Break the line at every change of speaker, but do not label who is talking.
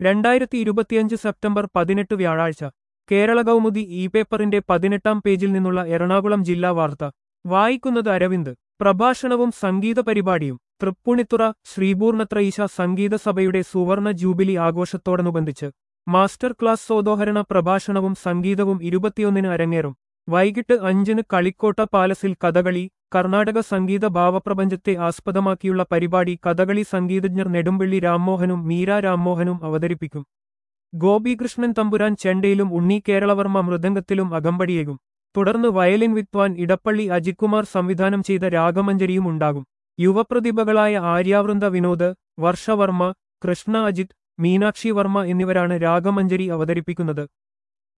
രണ്ടായിരത്തി ഇരുപത്തിയഞ്ച് സെപ്റ്റംബർ പതിനെട്ട് വ്യാഴാഴ്ച കേരള കൗമുദി ഇ പേപ്പറിന്റെ പതിനെട്ടാം പേജിൽ നിന്നുള്ള എറണാകുളം ജില്ലാ വാർത്ത വായിക്കുന്നത് അരവിന്ദ് പ്രഭാഷണവും സംഗീത പരിപാടിയും തൃപ്പൂണിത്തുറ ശ്രീപൂർണത്രയീശ സംഗീത സഭയുടെ സുവർണ ജൂബിലി ആഘോഷത്തോടനുബന്ധിച്ച് മാസ്റ്റർ ക്ലാസ് സോദോഹരണ പ്രഭാഷണവും സംഗീതവും ഇരുപത്തിയൊന്നിന് അരങ്ങേറും വൈകിട്ട് അഞ്ചിന് കളിക്കോട്ട പാലസിൽ കഥകളി കർണാടക സംഗീത ഭാവപ്രപഞ്ചത്തെ ആസ്പദമാക്കിയുള്ള പരിപാടി കഥകളി സംഗീതജ്ഞർ നെടുമ്പള്ളി രാംമോഹനും മീര രാംമോഹനും അവതരിപ്പിക്കും ഗോപികൃഷ്ണൻ തമ്പുരാൻ ചെണ്ടയിലും ഉണ്ണി കേരളവർമ്മ മൃദംഗത്തിലും അകമ്പടിയേകും തുടർന്ന് വയലിൻ വിദ്വാൻ ഇടപ്പള്ളി അജിത്കുമാർ സംവിധാനം ചെയ്ത രാഗമഞ്ജരിയും ഉണ്ടാകും യുവപ്രതിഭകളായ ആര്യാവൃന്ദ വിനോദ് വർഷവർമ്മ കൃഷ്ണ അജിത് മീനാക്ഷി വർമ്മ എന്നിവരാണ് രാഗമഞ്ജരി അവതരിപ്പിക്കുന്നത്